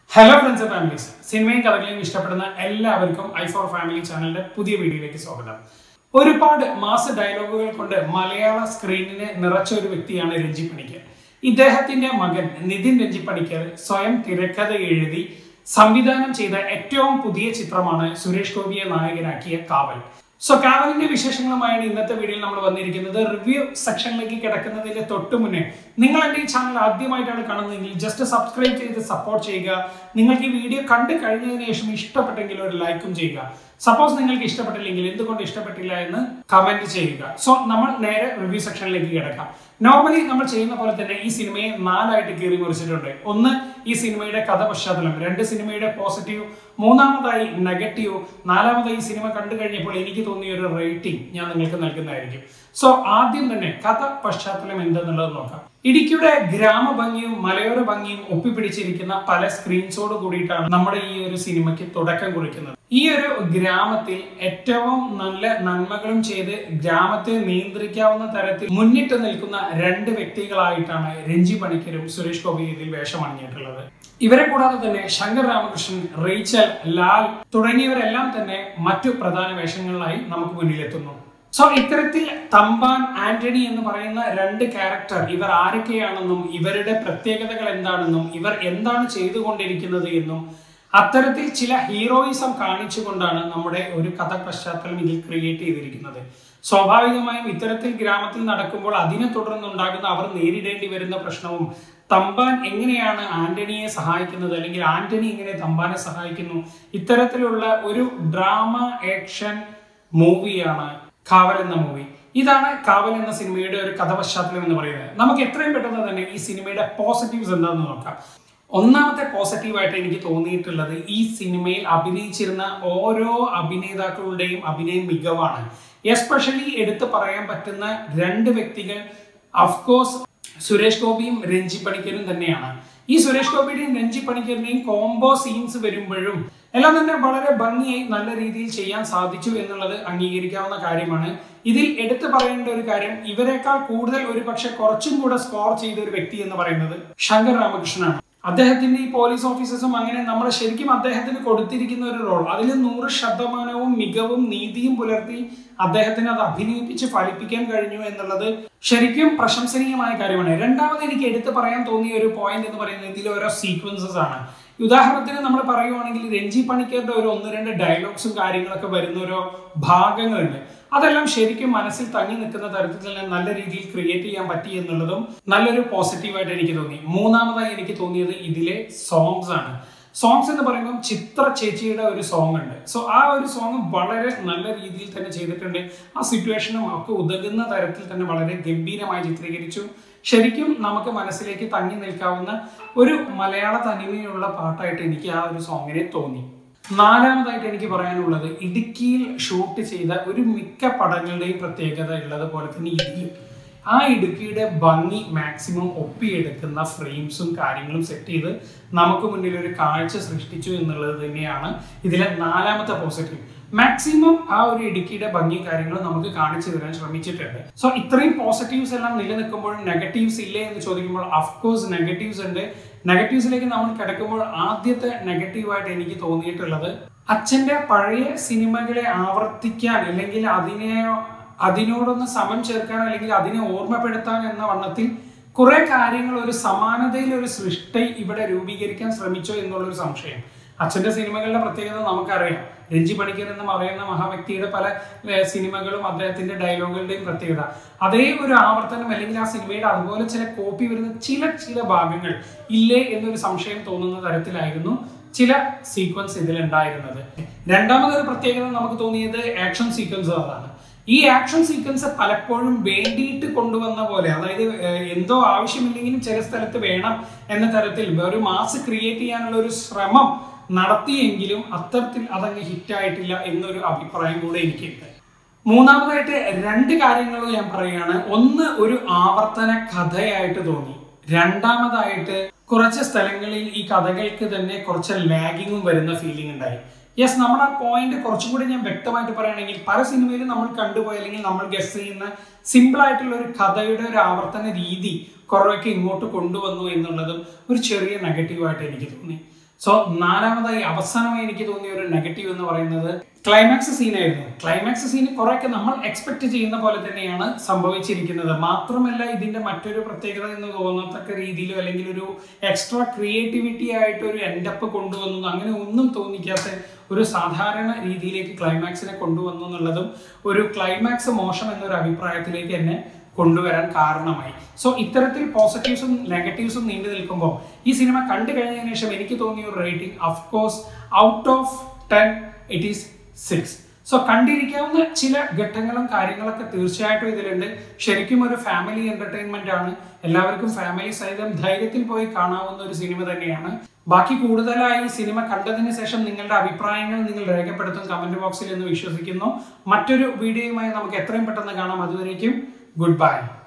hello friends and families സിനിമയും കഥകളെയും ഇഷ്ടപ്പെടുന്ന എല്ലാവർക്കും ഐ ഫോർ ഫാമിലി ചാനലിന്റെ പുതിയ വീഡിയോയിലേക്ക് സ്വാഗതം ഒരുപാട് മാസ ഡയലോഗുകൾ കൊണ്ട് മലയാള സ്ക്രീനിനെ നിറച്ച ഒരു വ്യക്തിയാണ് രഞ്ജി പണിക്കർ ഇദ്ദേഹത്തിന്റെ മകൻ നിതിൻ രഞ്ജി പണിക്കർ സ്വയം തിരക്കഥ എഴുതി സംവിധാനം ചെയ്ത ഏറ്റവും പുതിയ ചിത്രമാണ് സുരേഷ് ഗോപിയെ നായകനാക്കിയ കാവൽ സോ കാവലിന്റെ വിശേഷങ്ങളുമായാണ് ഇന്നത്തെ വീഡിയോയിൽ നമ്മൾ വന്നിരിക്കുന്നത് റിവ്യൂ സെക്ഷനിലേക്ക് കിടക്കുന്നതിന്റെ തൊട്ടു മുന്നേ നിങ്ങൾ എന്റെ ഈ ചാനൽ ആദ്യമായിട്ടാണ് കാണുന്നതെങ്കിൽ ജസ്റ്റ് സബ്സ്ക്രൈബ് ചെയ്ത് സപ്പോർട്ട് ചെയ്യുക നിങ്ങൾക്ക് ഈ വീഡിയോ കണ്ടു കഴിഞ്ഞതിന് ശേഷം ഇഷ്ടപ്പെട്ടെങ്കിൽ ഒരു ലൈക്കും ചെയ്യുക സപ്പോസ് നിങ്ങൾക്ക് ഇഷ്ടപ്പെട്ടില്ലെങ്കിൽ എന്തുകൊണ്ട് ഇഷ്ടപ്പെട്ടില്ല എന്ന് കമന്റ് ചെയ്യുക സോ നമ്മൾ നേരെ റിവ്യൂ സെക്ഷനിലേക്ക് കിടക്കാം നോർമലി നമ്മൾ ചെയ്യുന്ന പോലെ തന്നെ ഈ സിനിമയെ നാലായിട്ട് കീറി മുറിച്ചിട്ടുണ്ട് ഒന്ന് ഈ സിനിമയുടെ കഥ പശ്ചാത്തലം രണ്ട് സിനിമയുടെ പോസിറ്റീവ് മൂന്നാമതായി നെഗറ്റീവ് നാലാമതായി ഈ സിനിമ കണ്ടു കഴിഞ്ഞപ്പോൾ എനിക്ക് തോന്നിയ ഒരു റേറ്റിംഗ് ഞാൻ നിങ്ങൾക്ക് നൽകുന്നതായിരിക്കും സോ ആദ്യം തന്നെ കഥ പശ്ചാത്തലം എന്തെന്നുള്ളത് നോക്കാം ഇടുക്കിയുടെ ഗ്രാമഭംഗിയും മലയോര ഭംഗിയും ഒപ്പിപ്പിടിച്ചിരിക്കുന്ന പല സ്ക്രീൻസോട് കൂടിയിട്ടാണ് നമ്മുടെ ഈ ഒരു സിനിമയ്ക്ക് തുടക്കം കുറിക്കുന്നത് ഈ ഒരു ഗ്രാമത്തിൽ ഏറ്റവും നല്ല നന്മകളും ചെയ്ത് ഗ്രാമത്തെ നിയന്ത്രിക്കാവുന്ന തരത്തിൽ മുന്നിട്ട് നിൽക്കുന്ന രണ്ട് വ്യക്തികളായിട്ടാണ് രഞ്ജി പണിക്കരും സുരേഷ് ഗോപി ഇതിൽ വേഷമണിഞ്ഞിട്ടുള്ളത് ഇവരെ കൂടാതെ തന്നെ ശങ്കർ രാമകൃഷ്ണൻ റീച്ചൽ ലാൽ തുടങ്ങിയവരെല്ലാം തന്നെ മറ്റു പ്രധാന വേഷങ്ങളിലായി നമുക്ക് മുന്നിലെത്തുന്നു സോ ഇത്തരത്തിൽ തമ്പാൻ ആന്റണി എന്ന് പറയുന്ന രണ്ട് ക്യാരക്ടർ ഇവർ ആരൊക്കെയാണെന്നും ഇവരുടെ പ്രത്യേകതകൾ എന്താണെന്നും ഇവർ എന്താണ് ചെയ്തുകൊണ്ടിരിക്കുന്നത് എന്നും അത്തരത്തിൽ ചില ഹീറോയിസം കാണിച്ചുകൊണ്ടാണ് നമ്മുടെ ഒരു കഥ പശ്ചാത്തലം ഇതിൽ ക്രിയേറ്റ് ചെയ്തിരിക്കുന്നത് സ്വാഭാവികമായും ഇത്തരത്തിൽ ഗ്രാമത്തിൽ നടക്കുമ്പോൾ അതിനെ തുടർന്നുണ്ടാകുന്ന അവർ നേരിടേണ്ടി വരുന്ന പ്രശ്നവും തമ്പാൻ എങ്ങനെയാണ് ആന്റണിയെ സഹായിക്കുന്നത് അല്ലെങ്കിൽ ആന്റണി എങ്ങനെ തമ്പാനെ സഹായിക്കുന്നു ഇത്തരത്തിലുള്ള ഒരു ഡ്രാമ ആക്ഷൻ മൂവിയാണ് കാവൽ എന്ന മൂവി ഇതാണ് കാവൽ എന്ന സിനിമയുടെ ഒരു കഥ പശ്ചാത്തലം എന്ന് പറയുന്നത് നമുക്ക് എത്രയും പെട്ടെന്ന് തന്നെ ഈ സിനിമയുടെ പോസിറ്റീവ്സ് എന്താണെന്ന് നോക്കാം ഒന്നാമത്തെ പോസിറ്റീവായിട്ട് എനിക്ക് തോന്നിയിട്ടുള്ളത് ഈ സിനിമയിൽ അഭിനയിച്ചിരുന്ന ഓരോ അഭിനേതാക്കളുടെയും അഭിനയം മികവാണ് എസ്പെഷ്യലി എടുത്തു പറയാൻ പറ്റുന്ന രണ്ട് വ്യക്തികൾ അഫ്കോഴ്സ് സുരേഷ് ഗോപിയും രഞ്ജി പണിക്കരും തന്നെയാണ് ഈ സുരേഷ് ഗോപിയുടെയും രഞ്ജി പണിക്കറിന്റെയും കോംബോ സീൻസ് വരുമ്പോഴും എല്ലാം തന്നെ വളരെ ഭംഗിയായി നല്ല രീതിയിൽ ചെയ്യാൻ സാധിച്ചു എന്നുള്ളത് അംഗീകരിക്കാവുന്ന കാര്യമാണ് ഇതിൽ എടുത്തു പറയേണ്ട ഒരു കാര്യം ഇവരെക്കാൾ കൂടുതൽ ഒരു പക്ഷെ കുറച്ചും കൂടെ സ്കോർ ചെയ്ത ഒരു വ്യക്തി എന്ന് പറയുന്നത് ശങ്കർ രാമകൃഷ്ണനാണ് അദ്ദേഹത്തിന്റെ ഈ പോലീസ് ഓഫീസേഴ്സും അങ്ങനെ നമ്മൾ ശരിക്കും അദ്ദേഹത്തിന് കൊടുത്തിരിക്കുന്ന ഒരു റോൾ അതിൽ നൂറ് ശതമാനവും മികവും നീതിയും പുലർത്തി അദ്ദേഹത്തിന് അത് അഭിനയിപ്പിച്ച് ഫലിപ്പിക്കാൻ കഴിഞ്ഞു എന്നുള്ളത് ശരിക്കും പ്രശംസനീയമായ കാര്യമാണ് രണ്ടാമത് എനിക്ക് എടുത്തു പറയാൻ തോന്നിയ ഒരു പോയിന്റ് എന്ന് പറയുന്നത് ഇതിൽ ഓരോ സീക്വൻസസ് ആണ് ഉദാഹരണത്തിന് നമ്മൾ പറയുവാണെങ്കിൽ രഞ്ജി പണിക്കരുടെ ഒരു ഒന്ന് രണ്ട് ഡയലോഗ്സും കാര്യങ്ങളൊക്കെ വരുന്ന ഓരോ ഭാഗങ്ങളുണ്ട് അതെല്ലാം ശരിക്കും മനസ്സിൽ തങ്ങി നിൽക്കുന്ന തരത്തിൽ തന്നെ നല്ല രീതിയിൽ ക്രിയേറ്റ് ചെയ്യാൻ പറ്റി എന്നുള്ളതും നല്ലൊരു പോസിറ്റീവായിട്ട് എനിക്ക് തോന്നി മൂന്നാമതായി എനിക്ക് തോന്നിയത് ഇതിലെ സോങ്സ് ആണ് സോങ്സ് എന്ന് പറയുമ്പോൾ ചിത്ര ചേച്ചിയുടെ ഒരു സോങ് ഉണ്ട് സോ ആ ഒരു സോങ് വളരെ നല്ല രീതിയിൽ തന്നെ ചെയ്തിട്ടുണ്ട് ആ സിറ്റുവേഷനും ഒക്കെ ഉതകുന്ന തരത്തിൽ തന്നെ വളരെ ഗംഭീരമായി ചിത്രീകരിച്ചു ശരിക്കും നമുക്ക് മനസ്സിലേക്ക് തങ്ങി നിൽക്കാവുന്ന ഒരു മലയാള തനിമയുള്ള പാട്ടായിട്ട് എനിക്ക് ആ ഒരു സോങ്ങിനെ തോന്നി നാലാമതായിട്ട് എനിക്ക് പറയാനുള്ളത് ഇടുക്കിയിൽ ഷൂട്ട് ചെയ്ത ഒരു മിക്ക പടങ്ങളുടെയും പ്രത്യേകത ഉള്ളത് പോലെ തന്നെ ഇടിയും ആ ഇടുക്കിയുടെ ഭംഗി മാക്സിമം ഒപ്പിയെടുക്കുന്ന ഫ്രെയിംസും കാര്യങ്ങളും സെറ്റ് ചെയ്ത് നമുക്ക് മുന്നിൽ ഒരു കാഴ്ച സൃഷ്ടിച്ചു എന്നുള്ളത് തന്നെയാണ് ഇതിലെ നാലാമത്തെ പോസിറ്റീവ് മാക്സിമം ആ ഒരു ഇടുക്കിയുടെ ഭംഗി കാര്യങ്ങളും നമുക്ക് കാണിച്ചു തരാൻ ശ്രമിച്ചിട്ടുണ്ട് സോ ഇത്രയും പോസിറ്റീവ്സ് എല്ലാം നിലനിൽക്കുമ്പോഴും നെഗറ്റീവ്സ് ഇല്ലേ എന്ന് ചോദിക്കുമ്പോൾ അഫ്കോഴ്സ് നെഗറ്റീവ്സ് ഉണ്ട് നെഗറ്റീവ്സിലേക്ക് നമ്മൾ കിടക്കുമ്പോൾ ആദ്യത്തെ നെഗറ്റീവായിട്ട് എനിക്ക് തോന്നിയിട്ടുള്ളത് അച്ഛന്റെ പഴയ സിനിമകളെ ആവർത്തിക്കാൻ അല്ലെങ്കിൽ അതിനെ അതിനോടൊന്ന് സമം ചേർക്കാൻ അല്ലെങ്കിൽ അതിനെ ഓർമ്മപ്പെടുത്താൻ എന്ന വണ്ണത്തിൽ കുറെ കാര്യങ്ങൾ ഒരു സമാനതയിൽ ഒരു സൃഷ്ടി ഇവിടെ രൂപീകരിക്കാൻ ശ്രമിച്ചോ എന്നുള്ളൊരു സംശയം അച്ഛന്റെ സിനിമകളുടെ പ്രത്യേകത നമുക്കറിയാം രഞ്ജി പണിക്കർ എന്ന് പറയുന്ന മഹാവ്യക്തിയുടെ പല സിനിമകളും അദ്ദേഹത്തിന്റെ ഡയലോഗുകളുടെയും പ്രത്യേകത അതേ ഒരു ആവർത്തനം അല്ലെങ്കിൽ ആ സിനിമയുടെ അതുപോലെ ചില കോപ്പി വരുന്ന ചില ചില ഭാഗങ്ങൾ ഇല്ലേ എന്നൊരു സംശയം തോന്നുന്ന തരത്തിലായിരുന്നു ചില സീക്വൻസ് ഇതിലുണ്ടായിരുന്നത് രണ്ടാമതൊരു പ്രത്യേകത നമുക്ക് തോന്നിയത് ആക്ഷൻ സീക്വൻസുകളാണ് ഈ ആക്ഷൻ സീക്വൻസ് പലപ്പോഴും വേണ്ടിയിട്ട് കൊണ്ടുവന്ന പോലെ അതായത് എന്തോ ആവശ്യമില്ലെങ്കിലും ചില സ്ഥലത്ത് വേണം എന്ന തരത്തിൽ ഒരു മാസ് ക്രിയേറ്റ് ചെയ്യാനുള്ള ഒരു ശ്രമം നടത്തിയെങ്കിലും അത്തരത്തിൽ അതങ്ങ് ഹിറ്റായിട്ടില്ല എന്നൊരു അഭിപ്രായം കൂടെ എനിക്കുണ്ട് മൂന്നാമതായിട്ട് രണ്ട് കാര്യങ്ങളും ഞാൻ പറയുകയാണ് ഒന്ന് ഒരു ആവർത്തന കഥയായിട്ട് തോന്നി രണ്ടാമതായിട്ട് കുറച്ച് സ്ഥലങ്ങളിൽ ഈ കഥകൾക്ക് തന്നെ കുറച്ച് ലാഗിങ്ങും വരുന്ന ഫീലിംഗ് ഉണ്ടായി യെസ് നമ്മുടെ ആ പോയിന്റ് കുറച്ചും കൂടി ഞാൻ വ്യക്തമായിട്ട് പറയുകയാണെങ്കിൽ പല സിനിമയിലും നമ്മൾ കണ്ടുപോയ അല്ലെങ്കിൽ നമ്മൾ ഗസ് ചെയ്യുന്ന സിമ്പിൾ ആയിട്ടുള്ള ഒരു കഥയുടെ ഒരു ആവർത്തന രീതി കുറേയൊക്കെ ഇങ്ങോട്ട് കൊണ്ടുവന്നു എന്നുള്ളതും ഒരു ചെറിയ നെഗറ്റീവായിട്ട് എനിക്ക് തോന്നി സോ നാലാമതായി അവസാനമായി എനിക്ക് തോന്നിയ ഒരു നെഗറ്റീവ് എന്ന് പറയുന്നത് ക്ലൈമാക്സ് സീനായിരുന്നു ക്ലൈമാക്സ് സീൻ കുറെയൊക്കെ നമ്മൾ എക്സ്പെക്ട് ചെയ്യുന്ന പോലെ തന്നെയാണ് സംഭവിച്ചിരിക്കുന്നത് മാത്രമല്ല ഇതിന്റെ മറ്റൊരു പ്രത്യേകത എന്ന് തോന്നത്തക്ക രീതിയിലോ അല്ലെങ്കിൽ ഒരു എക്സ്ട്രാ ക്രിയേറ്റിവിറ്റി ആയിട്ട് ഒരു എൻഡപ്പ് കൊണ്ടുവന്നു അങ്ങനെ ഒന്നും തോന്നിക്കാത്ത ഒരു സാധാരണ രീതിയിലേക്ക് ക്ലൈമാക്സിനെ കൊണ്ടുവന്നു എന്നുള്ളതും ഒരു ക്ലൈമാക്സ് മോശം എന്നൊരു അഭിപ്രായത്തിലേക്ക് എന്നെ കൊണ്ടുവരാൻ കാരണമായി സോ ഇത്തരത്തിൽ പോസിറ്റീവ്സും നെഗറ്റീവ്സും നീണ്ടു നിൽക്കുമ്പോൾ ഈ സിനിമ കണ്ടു കഴിഞ്ഞതിന് ശേഷം എനിക്ക് തോന്നിയ ഒരു rating of course out of ten it is six so കണ്ടിരിക്കാവുന്ന ചില ഘട്ടങ്ങളും കാര്യങ്ങളൊക്കെ തീർച്ചയായിട്ടും ഇതിലുണ്ട് ശരിക്കും ഒരു ഫാമിലി എന്റർടൈൻമെന്റ് ആണ് എല്ലാവർക്കും ഫാമിലി സഹിതം ധൈര്യത്തിൽ പോയി കാണാവുന്ന ഒരു സിനിമ തന്നെയാണ് ബാക്കി കൂടുതലായി സിനിമ കണ്ടതിന് ശേഷം നിങ്ങളുടെ അഭിപ്രായങ്ങൾ നിങ്ങൾ രേഖപ്പെടുത്തും കമന്റ് ബോക്സിൽ എന്ന് വിശ്വസിക്കുന്നു മറ്റൊരു വീഡിയോയുമായി നമുക്ക് എത്രയും പെട്ടെന്ന് കാണാം അതുവരേക്കും ഗുഡ് ബൈ